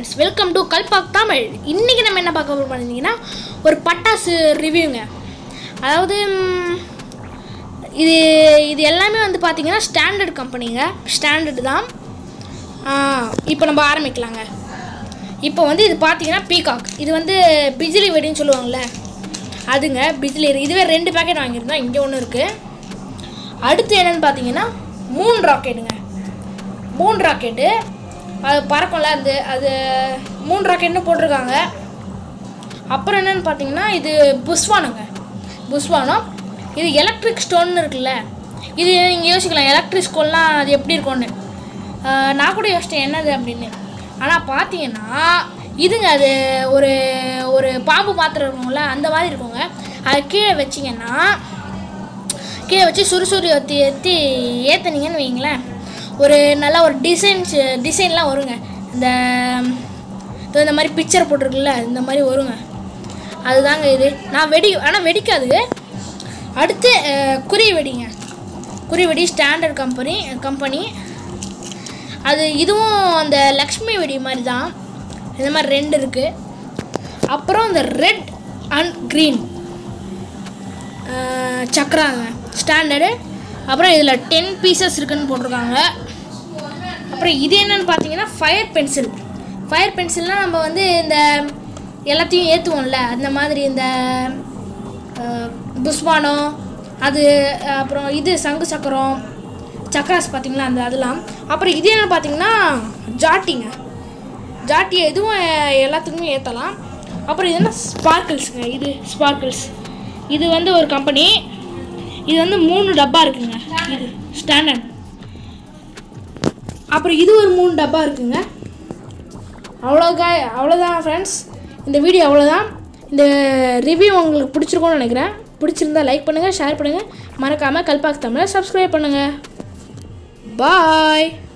friends welcome to Kalpak Tamil இன்றைக்கி நம்ம என்ன பார்க்க போகிறோம் பார்த்தீங்கன்னா ஒரு பட்டாசு ரிவ்யூங்க அதாவது ம், இது இது எல்லாமே வந்து பார்த்தீங்கன்னா ஸ்டாண்டர்ட் கம்பெனிங்க ஸ்டாண்டர்டு தான் இப்போ நம்ம ஆரம்பிக்கலாங்க இப்போ வந்து இது பார்த்தீங்கன்னா பீகாக் இது வந்து பிஜிலி வெடின்னு சொல்லுவாங்கள்ல அதுங்க பிஜிலி இதுவே ரெண்டு பேக்கெட் வாங்கியிருந்தோம் இங்கே ஒன்று இருக்குது அடுத்து என்னன்னு பார்த்தீங்கன்னா மூன் ராக்கெட்டுங்க மூன் ராக்கெட்டு அது பறக்கும்ல அது அது மூன் ராக்கெட்னு போட்டிருக்காங்க அப்புறம் என்னன்னு பார்த்தீங்கன்னா இது புஸ்வானங்க புஸ்வானம் இது எலக்ட்ரிக் ஸ்டோன்னு இருக்குல்ல இது நீங்கள் யோசிக்கலாம் எலக்ட்ரிக் ஸ்டோன்லாம் அது எப்படி இருக்கும்னு ஆஹ் நான் கூட யோசிச்சேன் என்னது அப்படின்னு ஆனால் பார்த்தீங்கன்னா இதுங்க அது ஒரு ஒரு பாம்பு பாத்திரம் இருக்கும்ல அந்த மாதிரி இருக்குங்க அது கீழே வச்சிங்கன்னா கீழே வச்சு சுறுசுறு ஏற்றி ஏற்றி ஏற்றுனீங்கன்னு வைங்களேன் ஒரு நல்ல ஒரு டிசைன்ஸ் டிசைன்லாம் வருங்க இந்த இதோ இந்த மாதிரி பிக்சர் போட்டிருக்குல்ல இந்த மாதிரி வருங்க அதுதாங்க இது நான் வெடி ஆனால் வெடிக்காது அடுத்து அஹ், குறி வெடிங்க குறி வெடி ஸ்டாண்டர்ட் கம்பெனி கம்பெனி அது இதுவும் அந்த லக்ஷ்மி வெடி மாதிரி தான் இந்த மாதிரி ரெண்டு இருக்குது அப்புறம் இந்த ரெட் அண்ட் க்ரீன் சக்கராங்க ஸ்டாண்டர்டு அப்புறம் இதில் டென் பீசஸ் இருக்குன்னு போட்டிருக்காங்க அப்புறம் இது என்னன்னு பார்த்தீங்கன்னா ஃபயர் பென்சில் ஃபயர் பென்சில்னால் நம்ம வந்து இந்த எல்லாத்தையும் ஏற்றுவோம்ல அந்த மாதிரி இந்த அஹ், புஷ்பானம் அது அப்புறம் இது சங்கு சக்கரம் சக்கராஸ் பார்த்தீங்களா அந்த அதெல்லாம் அப்புறம் இது என்ன பார்த்தீங்கன்னா ஜாட்டிங்க ஜாட்டி எதுவும் அஹ், எல்லாத்துக்குமே ஏற்றலாம் அப்புறம் இது என்ன ஸ்பார்க்கிள்ஸுங்க இது ஸ்பார்க்கிள்ஸ் இது வந்து ஒரு கம்பெனி இது வந்து மூணு டப்பா இருக்குங்க இது ஸ்டாண்டர்ட் அப்புறம் இது ஒரு மூணு டப்பா இருக்குங்க அவ்வளோக்கா அவ்வளோதான் ஃப்ரெண்ட்ஸ் இந்த வீடியோ அவ்வளோதான் இந்த ரிவ்யூ உங்களுக்கு பிடிச்சிருக்கும்னு நினைக்கிறேன் பிடிச்சிருந்தா லைக் பண்ணுங்கள் ஷேர் பண்ணுங்கள் மறக்காமல் கல்பாக் தமிழை சப்ஸ்கிரைப் பண்ணுங்கள் பாய்